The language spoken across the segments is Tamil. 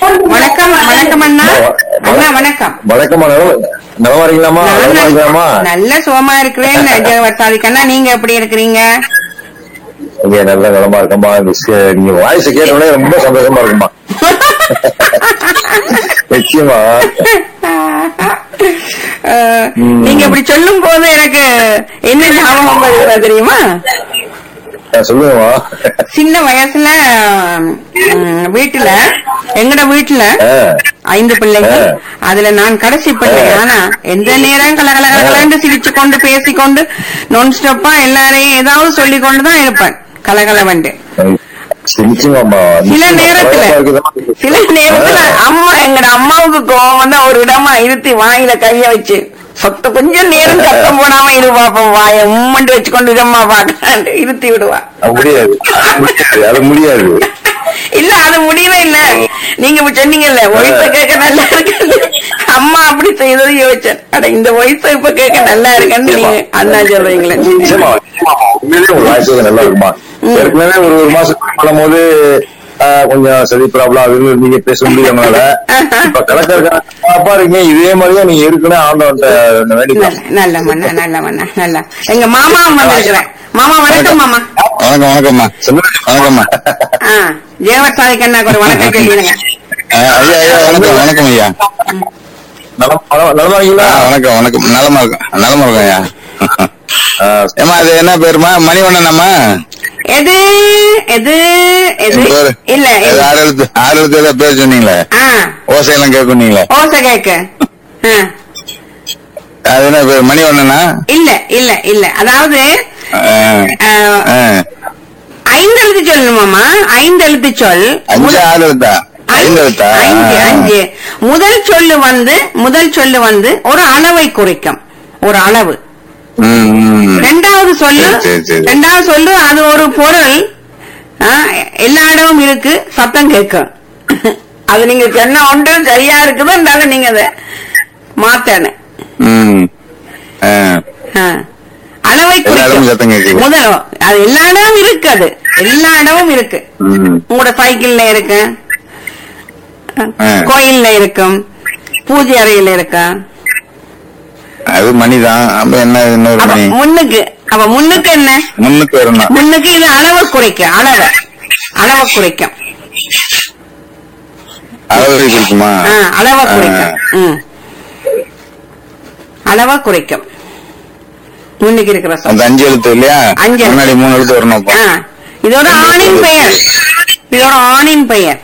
வணக்கம் வணக்கம் அண்ணா அண்ணா வணக்கம் வணக்கம்மா நலம் நலமா இருக்கீங்களாமா நான் நலமா நல்ல- இருக்கலாமா நல்ல சுகமா இருக்கிறேன் ஜெகவர்த்தாதிக் அண்ணா நீங்க எப்படி இருக்கிறீங்க இங்க நல்ல நலமா இருக்கம்மா இந்த சி- நீங்க வாய்ஸ் கேட்டோடனே ரொம்ப சந்தோஷமா இருக்குமா நிச்சயமா அஹ், நீங்க இப்படி சொல்லும் போது எனக்கு என்ன ஞாபகம் வருகிறது தெரியுமா அஹ் சொல்லுங்கம்மா சின்ன வயசுல ம், வீட்டுல எங்கட வீட்டுல அஹ், ஐந்து பிள்ளைங்க ஆ. அதுல நான் கடைசி பிள்ளை ஆ. ஆனா எந்த நேரம் கலகல கலகலன்னு சிரிச்சு கொண்டு பேசிக்கொண்டு நான் ஸ்டாப்பா எல்லாரையும் ஏதாவது சொல்லி கொண்டுதான் இருப்பேன் கலகலவண்டு நிச்சயமாம்மா சில நிச்சயமா. நேரத்துல பயமா இருக்குதா? சில நேரத்துல ஆ. அம்மா எங்கட அம்மாவுக்கு கோவம் வந்தா ஒரு இடமா இருத்தி வாயில கைய வச்சு சொத்த கொஞ்சம் நேரம் சத்தம் போடாம இரு பாப்போம் வாய உம்மண்டு வச்சுக்கொண்டு இதம்மா பாக்க இருத்தி விடுவா அது முடியாது அது முடியாது. அது முடியாது இல்ல அது முடியவே இல்ல நீங்க இப்ப சொன்னீங்கல்ல வயச கேட்க நல்லா இருக்கு அம்மா அப்படி செய்தது யோசிச்சேன் அட இந்த வயசு இப்ப கேட்க நல்லா இருக்குன்னு நீங்க அண்ணா சொல்றீங்களே நிச்சயமா நிச்சயமா. உண்மையிலேயே உங்க வாய்ஸ் நல்லா இருக்குமா ஏற்கனவே ஒரு ஒரு மாசம் பண்ணும்போது ஆஹ், கொஞ்சம் சரி ப்ராப்ளம் அது இதுன்னு நீங்க பேச முடியலனால இப்ப கலெக்டர் அப்பா இருக்கீங்க இதே மாதிரியே நீங்க இருக்கணும் ஆண்டவன்ட்ட வேண்டிக்கலாம் நல்ல நல்ல மண்ணா நல்ல மண்ணா நல்ல எங்க மாமாவும் வந்திருக்கிறேன் மாமா வணக்கம் மாமா வணக்கம் வணக்கம்மா வணக்கம்மா ஆ ஜெயவர்த்தாதிக்கு அண்ணாக்கு ஒரு வணக்கம் சொல்லிடுங்க அஹ் ஐயா ஐயா வணக்கம் வணக்கம் ஐயா நலம் நலம்- நலமா இருக்கீங்களா ஆ, வணக்கம் வணக்கம் நலமா இருக்கும் நலமா இருக்கும் ஐயா ஆஹ், ஏமா அது என்ன பேருமா மணிவண்ணனம்மா எது எது எது என் பேரு இல்ல அது இல்ல. ஆறு எழுத்து ஆறு எழுத்து ஏதோ பேர் சொன்னீங்களே ஆ ஓசையெல்லாம் கேட்குனீங்களே ஓசை கேக்கு ஆ. அது என்ன பேர் மணிவண்ணனா இல்ல இல்ல இல்ல அதாவது அஹ், ஆ, அஹ். ஐந்து எழுத்து சொல்லணுமாமா ஐந்து எழுத்து சொல் அஞ்சு முத- ஆறு எழுத்தா ஐந்து எழுத்தா அஞ்சு அஞ்சு முதல் சொல்லு வந்து முதல் சொல்லு வந்து ஒரு அளவை குறிக்கும் ஒரு அளவு ம், ம். ரெண்டாவது சொல்லு சரி, சரி, சரி. ரெண்டாவது சொல்லு அது ஒரு பொருள் ஆ, எல்லா இடமும் இருக்கு சத்தம் கேட்கும் அது நீங்க சொன்ன ஒன்று சரியா இருக்குதுன்றாலும் நீங்க அதை மாத்தணும் ம். அஹ். ஆ. அளவை எல்லா இடமும் குறிக்கும் சத்தம் கேட்குது. முதல் அது எல்லா இடமும் இருக்கு அது எல்லா இடமும் இருக்கு ம். உங்களோட சைக்கிள்ல இருக்கு ஆ. கோயில்ல இருக்கும் பூஜை அறையில இருக்கும் அது மணிதான் அப்ப என்ன இன்னொரு அப்ப மணி முன்னுக்கு அப்ப முன்னுக்கு என்ன முன்னுக்கு வரணும் முன்னுக்கு இது அளவை குறைக்கும் அளவை அளவை குறைக்கும் அளவு இருக்குமா ஆ, அளவை குறைக்கும் ம். அளவை குறைக்கும் முன்னுக்கு இருக்கிற சொல் அந்த அஞ்சு எழுத்து இல்லையா அஞ்சு எழுத்து. முன்னாடி மூணு எழுத்து வரணும் அப்போ. ஆ, இதோட ஆணின் பெயர் இதோட ஆணின் பெயர்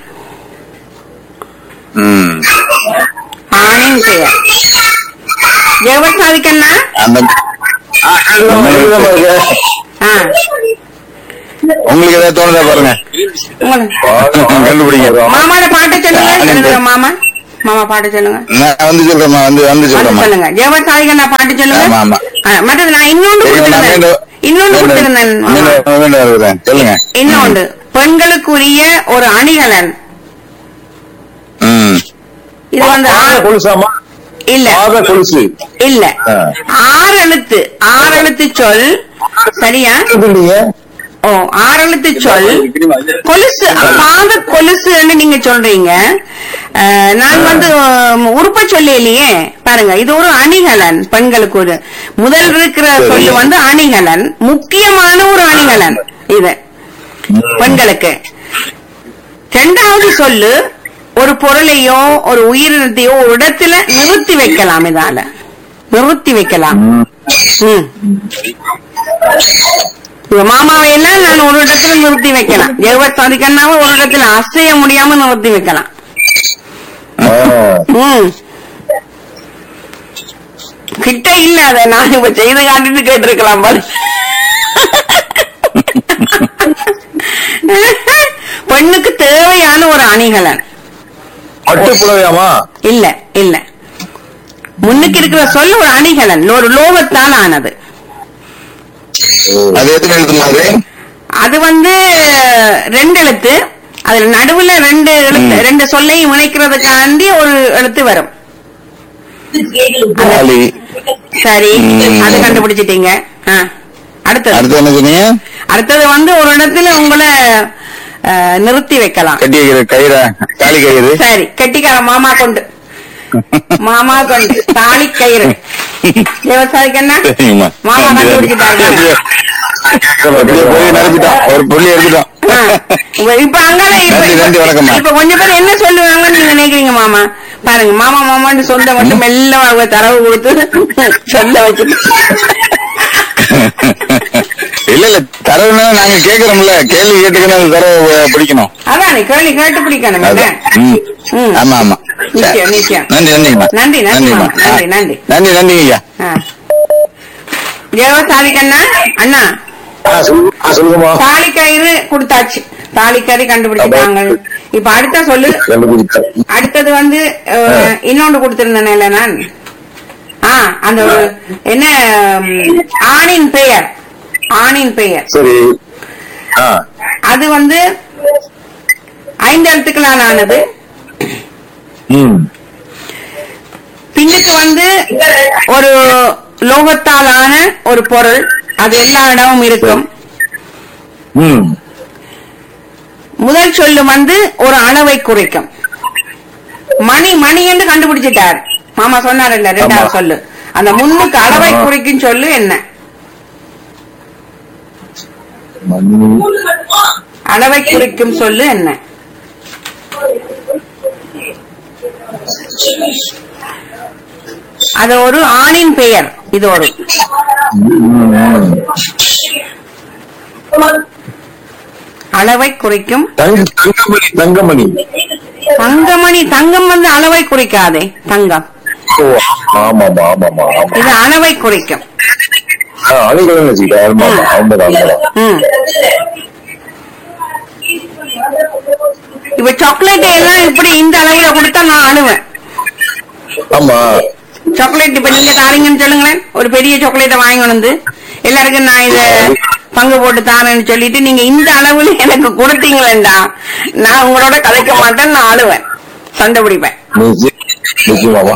ம் ஆணின் பெயர் ஜெகவத்சாதிக்கண்ணா அந்த நலமா இருக்கு. ஆ உங்களுக்கு ஏதாவது தோணுதா பாருங்க உங்களுக்கு கண்டுபிடிங்க மாமாட பாட்டு சொல்லுங்க சொல்லுங்க மாமா மாமா பாட்டு சொல்லுங்க நான் வந்து சொல்றேம்மா வந்து வந்து பாட்டு சொல்றேம்மா சொல்லுங்க ஜெயவத்சாதிக்கண்ணா பாட்டு சொல்லுங்க ஆமா, ஆமா. ஆ, மற்றது நான் இன்னொன்று சரி, நான் கொடுத்திருந்தேன் மீண்டும் இன்னொன்று மீண்டும் கொடுத்திருந்தேன் மாமா. மீண்டும் மீண்டும் வருகிறேன் சொல்லுங்க இன்னொன்று பெண்களுக்குரிய ஒரு அணிகலன் ம் இது வந்து பாத ஆ- கொலுசாமா இல்ல பாத கொலுசு இல்ல ஆ. ஆறு எழுத்து ஆறு எழுத்து சொல் சரியா இது இல்லையே ஓ ஆறு எழுத்து சொல் கொலுசு பாத கொலுசுன்னு நீங்க சொல்றீங்க அஹ், நான் வந்து உம், உறுப்ப சொல்லலையே பாருங்க இது ஒரு அணிகலன் பெண்களுக்கு ஒரு முதல் இருக்கிற சொல்லு வந்து அணிகலன் முக்கியமான ஒரு அணிகலன் இது பெண்களுக்கு ரெண்டாவது சொல்லு ஒரு பொருளையோ ஒரு உயிரினத்தையோ ஒரு இடத்துல நிறுத்தி வைக்கலாம் இதால நிறுத்தி வைக்கலாம் ம். இவ மாமாவை எல்லாம் நான் ஒரு இடத்துல நிறுத்தி வைக்கலாம் எழுபத்தாறு கண்ணாவை ஒரு இடத்துல அசைய முடியாம நிறுத்தி வைக்கலாம் ஆஹ். ம் கிட்ட இல்ல அத நான் இப்ப செய்து காட்டிட்டு கேட்டிருக்கலாம் பாரு பெண்ணுக்கு தேவையான ஒரு அணிகலன் பட்டு புடவையாமா இல்ல இல்ல முன்னுக்கு இருக்கிற சொல் ஒரு அணிகலன் ஒரு லோகத்தால் ஆனது அது எத்தனை எழுத்துமா அது அது வந்து ரெண்டு எழுத்து அதுல நடுவுல ரெண்டு எழுத்து ரெண்டு சொல்லையும் இணைக்கிறதுக்காண்டி ஒரு எழுத்து வரும் அந்த- ஆலி சரி ம். அது கண்டுபிடிச்சிட்டீங்க ஆ. அடுத்தது அடுத்து என்ன சொன்னீங்க அடுத்தது வந்து ஒரு இடத்துல உங்களை அஹ், நிறுத்தி வைக்கலாம் கட்டி வைக்கிற கயிற தாலி கயிறு சரி கெட்டிக்கார மாமா கொண்டு மாமா கொண்டு தாலி கயிறு விவசாயிக்கு என்ன சரிங்கம்மா. மாமா கண்டுபிடிச்சிட்டாங்க அப்படியே போய் நினைச்சிட்டான் ஒரு புள்ளி எடுத்துட்டான் ஆ. இப்ப- இப்ப அங்கால இப்ப- நன்றி, நன்றி, வணக்கம்மா. இப்ப கொஞ்சம் பேர் என்ன சொல்லுவாங்கன்னு நீங்க நினைக்கிறீங்க மாமா பாருங்க மாமா மாமான்னு சொந்த மட்டும் மெல்ல அவங்க தரவு கொடுத்து சொல்ல வச்சுட்டு இல்ல இல்ல தரவுனா நாங்க கேக்குறோம்ல கேள்வி கேட்டுக்கணும் அந்த தரவு பிடிக்கணும் அதானே கேள்வி கேட்டு பிடிக்கணும் இல்ல? அதான். ம். ம். ஆமா ஆமா சரி. நிச்சயம், நிச்சயம். நன்றி நன்றிங்கம்மா நன்றி, நன்றி, நன்றிம்மா. மாமா. நன்றி, நன்றி. நன்றி நன்றிங்க ஐயா ஆ. விவசாயிக்கு அண்ணா அண்ணா ஆ, சொல்லு- ஆ, சொல்லுங்கம்மா தாலி கயிறு கொடுத்தாச்சு தாலி கயிறு கண்டுபிடிச்சிட்டாங்க இப்ப அடுத்த சொல்லு கண்டுபிடிச்சேன் அடுத்தது வந்து அஹ், இன்னொன்று கொடுத்திருந்தேன்ல நான் ஆ அந்த ஒரு என்ன ம், ஆணின் பெயர் ஆணின் பெயர் சரி ஆ அது வந்து ஐந்து எழுத்துக்களால் ஆனது ம் பின்னுக்கு வந்து ஒரு லோகத்தால் ஆன ஒரு பொருள் அது எல்லா இடமும் இருக்கும் ம் முதல் சொல்லு வந்து ஒரு அளவை குறைக்கும் மணி மணி என்று கண்டுபிடிச்சிட்டார் மாமா சொன்னார்ல ரெண்டாவது ஆமா. சொல்லு அந்த முன்னுக்கு அளவை ஆமா. குறைக்கும் சொல்லு என்ன மணி அளவை குறிக்கும் சொல்லு என்ன அது ஒரு ஆணின் பெயர் இது ஒரு ம். அளவை குறிக்கும் தங்க- தங்கமணி தங்கமணி தங்கமணி தங்கம் வந்து அளவை குறிக்காதே தங்கம் ஓ ஆமாமா ஆமாமா ஆமா இது அளவை குறிக்கும் ஆ, அணிகலன் வச்சுக்கிட்டேன் ஆமா ஆமா உண்மைதான் உண்மைதான் ம். இப்ப சாக்லேட் எல்லாம் இப்படி இந்த அளவுல கொடுத்தா நான் அழுவேன் ஆமா சாக்லேட் இப்ப நீங்க தாரீங்கன்னு சொல்லுங்களேன் ஒரு பெரிய சாக்லேட்டை வாங்கி வந்து எல்லாருக்கும் நான் இத பங்கு போட்டு தாரேன்னு சொல்லிட்டு நீங்க இந்த அளவுல எனக்கு கொடுத்தீங்களேண்டா நான் உங்களோட கதைக்க மாட்டேன் நான் அழுவேன் சண்டை பிடிப்பேன் நிச்சயம் நிச்சயமாமா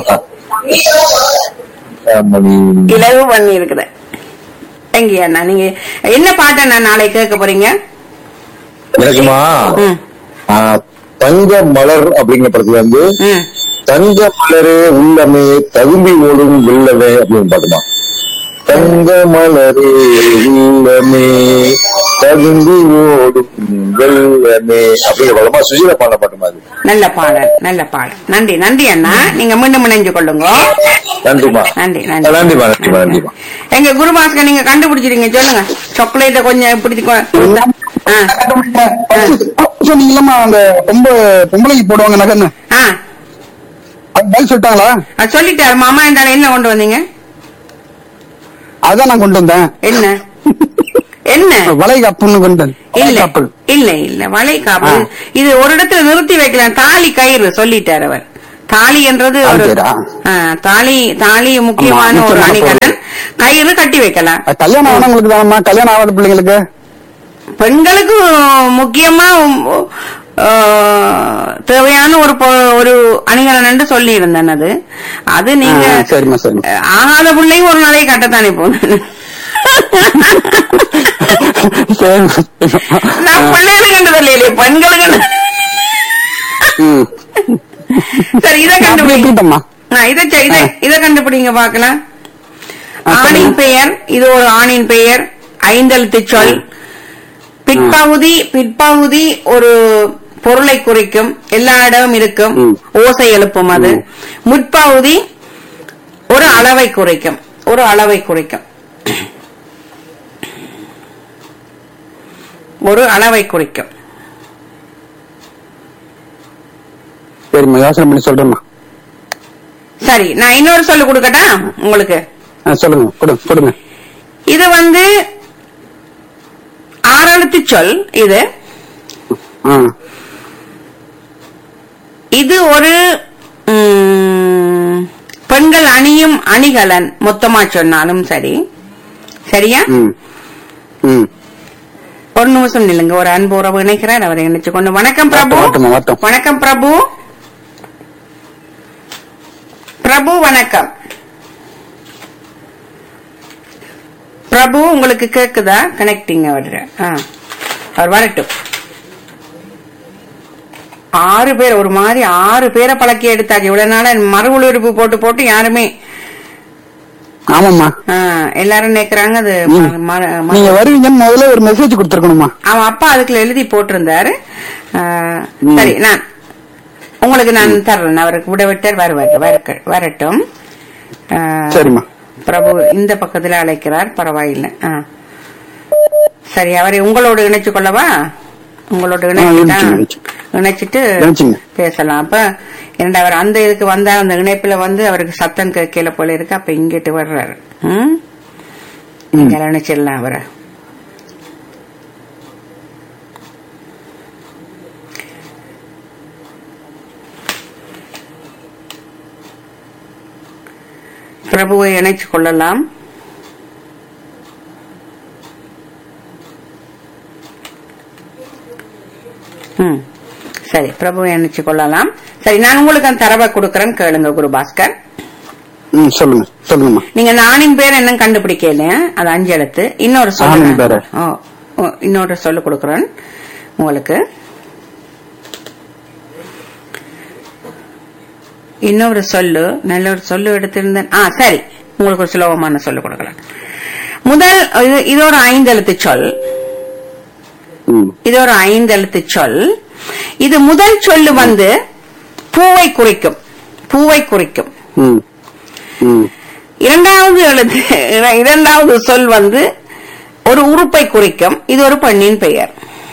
மணி இலவு பண்ணி இருக்குது எங்கேயா நீங்க என்ன பாட்டை நான் நாளை கேட்க போறீங்க எனக்குமா ம், ஆ, தங்க மலர் அப்படிங்கிற படத்துல வந்து ம். தங்க மலரே உள்ளமே தகும்பி ஓடும் வெள்ளமே அப்படின்னு பாட்டுமா தங்க மலரே உள்ளமே தகும்பி ஓடும் வெள்ளமே அப்படிங்கிற படமா சுஜீல பாடின பாட்டுமா அது நல்ல பாடல் நல்ல பாடல் நன்றி நன்றி அண்ணா நீங்க மீண்டும் இணைஞ்சு கொள்ளுங்க நன்றிமா நன்றி நன்றிமா நன்றிமா நன்றிமா எங்க குருபாஸ்கர் நீங்க கண்டுபிடிச்சிருங்க சொல்லுங்க சாக்லேட்ட கொஞ்சம் பிடிச்சி கொ- ஆ, சொன்னீங்களா அந்த பொம்பை பொம்பளைக்கு போடுவாங்க நகன்னு ஆ அது பதில் சொல்லிட்டாங்களா அது சொல்லிட்டாரு மாமா என்றால என்ன கொண்டு வந்தீங்க அதான் நான் கொண்டு வந்தேன் என்ன என்ன வளைகாப்புன்னு கொண்டு வந்தேன் இல்ல வளைகாப்பு. இல்ல இல்ல வளைகாப்பு ஆ. இது ஒரு இடத்துல நிறுத்தி வைக்கலாம் தாலி கயிறு சொல்லிட்டார் அவர் தாலி என்றது ஒரு தாலி கயிறா? ஆ, தாலி தாலி முக்கியமான ஆமா, ஒரு முக்கியமான அணிகலன் கயிறு கட்டி வைக்கலாம் அது கல்யாணம் ஆனவங்களுக்கு தானம்மா கல்யாணம் ஆகாத பிள்ளைங்களுக்கு பெண்களுக்கு முக்கியமா உம், ஆ, தேவையான ஒரு பொ- ஒரு அணிகலன் என்று சொல்லி இருந்தேன் அது அது நீங்க ஆ, சரிம்மா சரிம்மா ஆகாத பிள்ளையும் ஒரு நாளைக்கு கட்டத்தானே போகணும் சரிம்மா. நான் பிள்ளைகளுக்கு கண்டு இல்லையே பெண்களுக்கு கண்டு- ம். சரி இதை நான் அப்படியே கண்டுபிடிங்க விட்டுட்டேம்மா. ஆ, இதை செ- இதை இதை கண்டுபிடிங்க பாக்கலாம் ஆ, ஆணின் சொல்லுங்க. பெயர் இது ஒரு ஆணின் பெயர் ஐந்தெழுத்து சொல் பிற்பகுதி பிற்பகுதி ஒரு பொருளை குறிக்கும் எல்லா இடமும் இருக்கும் ம். ஓசை எழுப்பும் அது முற்பகுதி ஒரு அளவை குறிக்கும் ஒரு அளவை குறிக்கும் ஒரு அளவை குறிக்கும் சரிம்மா யோசனை பண்ணி சொல்றேம்மா சரி நான் இன்னொரு சொல்லு கொடுக்கட்டா உங்களுக்கு ஆ, சொல்லுங்க கொடுங்க கொடுங்க இது வந்து ஆறெழுத்து சொல் இது ஆ இது ஒரு ம், பெண்கள் அணியும் அணிகலன் மொத்தமா சொன்னாலும் சரி சரியா ம் ம் ஒரு நிமிஷம் நில்லுங்க ஒரு அன்பு உறவு இணைக்கிறார் அவரை இணைச்சு கொண்டு வணக்கம் பிரபு வரட்டும், வரட்டும். வணக்கம் பிரபு பிரபு வணக்கம் பிரபு உங்களுக்கு கேக்குதா கனெக்டிங் அவர் ஆ, அவர் வரட்டும் ஆறு பேர் ஒரு மாதிரி ஆறு பேரை பழக்கி எடுத்தாச்சு இவ்வளவு நாள மறு உழுவிப்பு போட்டு போட்டு யாருமே ஆமாம்மா ஆ, எல்லாரும் நினைக்கிறாங்க அது ம். ம- ம- ம- நீங்க வருவீங்கன்னு முதல்ல ஒரு மெசேஜ் கொடுத்துருக்கணுமா அவன் அப்பா அதுக்குள்ள எழுதி போட்டிருந்தாரு ஆ, சரி நான் உங்களுக்கு நான் தர்றேன் அவருக்கு விட விட்டார் வருவார் வரக்க- வரட்டும் ஆ, சரிம்மா பிரபு இந்த பக்கத்துல அழைக்கிறார் பரவாயில்லை ஆ. சரி அவரை உங்களோடு இணைச்சு கொள்ளவா உங்களோட ஆ, இணைச்சுட்டா இணைச்சுங்க, இணைச்சுங்க. இணைச்சிட்டு இணைச்சுங்க. பேசலாம் அப்ப இரண்டு அவர் அந்த இதுக்கு வந்தா அந்த இணைப்புல வந்து அவருக்கு சத்தம் கேட்கல போல இருக்கு அப்ப இங்கிட்டு வர்றாரு ம்? நீங்க இணைச்சிடலாம் அவரை பிரபுவை இணைச்சு கொள்ளலாம் ம் சரி பிரபுவை இணைச்சு கொள்ளலாம் சரி நான் உங்களுக்கு அந்த தரவை கொடுக்கறேன் கேளுங்க குரு பாஸ்கர் ம் சொல்லுங்க சொல்லுங்கம்மா நீங்க நானின் பேர் என்ன கண்டுபிடிக்கல அது அஞ்சு எழுத்து இன்னொரு சொல்லு ஆணின் பேரு. ஓ, ஓ, இன்னொரு சொல்லு கொடுக்கறேன் உங்களுக்கு இன்னொரு சொல்லு நல்ல ஒரு சொல்லு எடுத்திருந்தேன் ஆ சரி உங்களுக்கு ஒரு சுலபமான சொல்லு கொடுக்கலாம் முதல் இது இது ஒரு ஐந்தெழுத்து சொல் ம் இது ஒரு ஐந்தெழுத்து சொல் இது முதல் சொல்லு வந்து பூவை குறிக்கும் பூவை குறிக்கும் ம் ம் இரண்டாவது எழுத்து இர- இரண்டாவது சொல் வந்து ஒரு உறுப்பை குறிக்கும் இது ஒரு பெண்ணின் பெயர்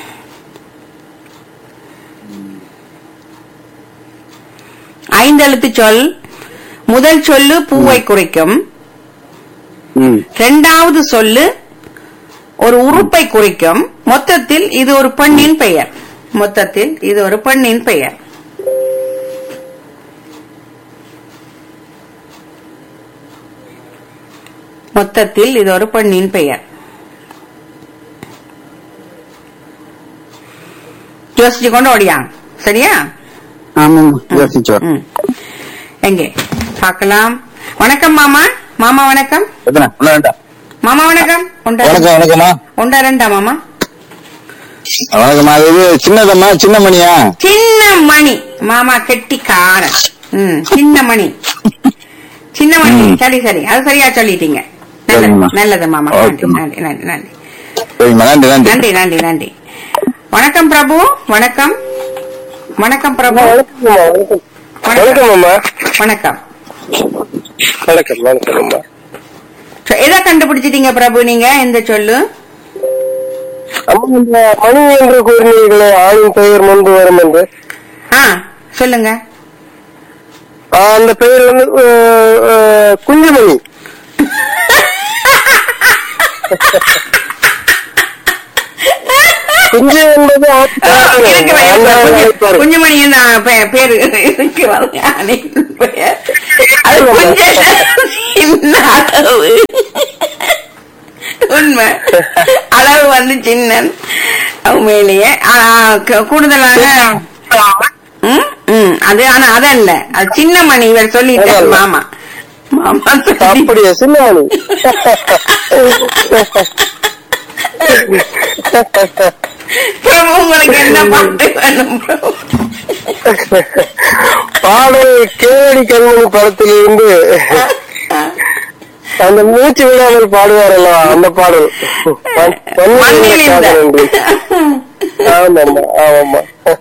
ஐந்தெழுத்து சொல் முதல் சொல்லு பூவை குறிக்கும் ம் இரண்டாவது சொல்லு ஒரு உறுப்பை குறிக்கும் மொத்தத்தில் இது ஒரு பெண்ணின் பெயர் மொத்தத்தில் இது ஒரு பெண்ணின் பெயர் மொத்தத்தில் இது ஒரு பெண்ணின் பெயர் யோசிச்சு கொண்டு ஓடியாங்க சரியா ஆமாம்மா யோசிச்சு வரேன் ம். எங்கே பார்க்கலாம் வணக்கம் மாமா மாமா வணக்கம் எத்தனை ஒண்ணு ரெண்டா மாமா வணக்கம் ஒன்றா வணக்கம் வணக்கம்மா ஒன்றா ரெண்டா மாமா வணக்கம்மா அது இது சின்னதம்மா சின்ன மணியா சின்ன மணி மாமா கெட்டிக்காரன் ம் சின்ன மணி சின்ன மணி ம். சரி சரி அது சரியா சொல்லிட்டீங்க நல்லது சரிம்மா. நல்லது மாமா நன்றி ஓகேம்மா. நன்றி நன்றி நன்றி சரிம்மா நன்றி நன்றி நன்றி நன்றி நன்றி வணக்கம் பிரபு வணக்கம் வணக்கம் பிரபு வணக்கம் அம்மா வணக்கம் வணக்கம் வணக்கம் அம்மா சோ, எதை கண்டுபிடிச்சிட்டீங்க பிரபு நீங்க இந்த சொல்லு அம்மா இந்த மணி என்று கூறினீர்களே ஆணின் பெயர் முன்பு வரும் என்று ஆ சொல்லுங்க ஆ, அந்த பெயர் வந்து அஹ், அஹ், குஞ்சுமணி குஞ்சு என்பது ஆண் ஆ, பெயர். இருக்கிற, இருக்கிற. ஆண்கள் குஞ்சு- அழைப்பார்கள். குஞ்சுமணியின் ஆ, பெ- பேரு இருக்கிறது அன்னைக்கு பெயர். அது கொஞ்சம் சின்ன அளவு உண்மை அளவு வந்து சின்னன் உண்மையிலேயே ஆ, க- கூடுதலான ம், ம், அது ஆனா அதல்ல அது சின்ன மணி இவர் சொல்லிட்டார் அதல்ல. மாமா மாமா சொல்லி அப்படியா சின்னமணி பிரபு உங்களுக்கு என்ன பாட்டு வேணும் பிரபு பாடல் கேளடி கண்மணி படத்திலிருந்து அந்த மூச்சு விடாமல் பாடுவாரல்ல அந்த பாடல் மண்ணில் இந்த ஆமாம்மா ஆமாம்மா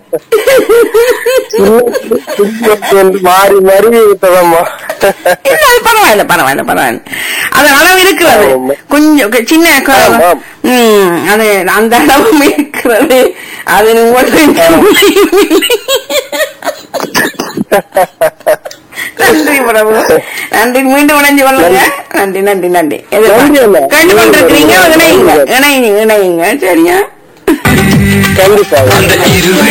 என்று மாறி மாறி விட்டதம்மா இல்ல, அது பரவாயில்ல பரவாயில்ல பரவாயில்ல அது அளவு இருக்கிறது ஆமா. கொஞ்சம் க- சின்ன க- ஆமா, ஆமா. ம், அது அந்த அளவும் இருக்கிறது அது உங்களுக்கு நன்றி பிரபு நன்றி மீண்டும் இணைஞ்சு கொள்ளுங்க நன்றி நன்றி நன்றி நன்றி அண்ணா. கேட்டு கொண்டிருக்கிறீங்க இணையுங்க இணையுங்க இணையுங்க சரியா கண்டிப்பா அந்த இருவிழி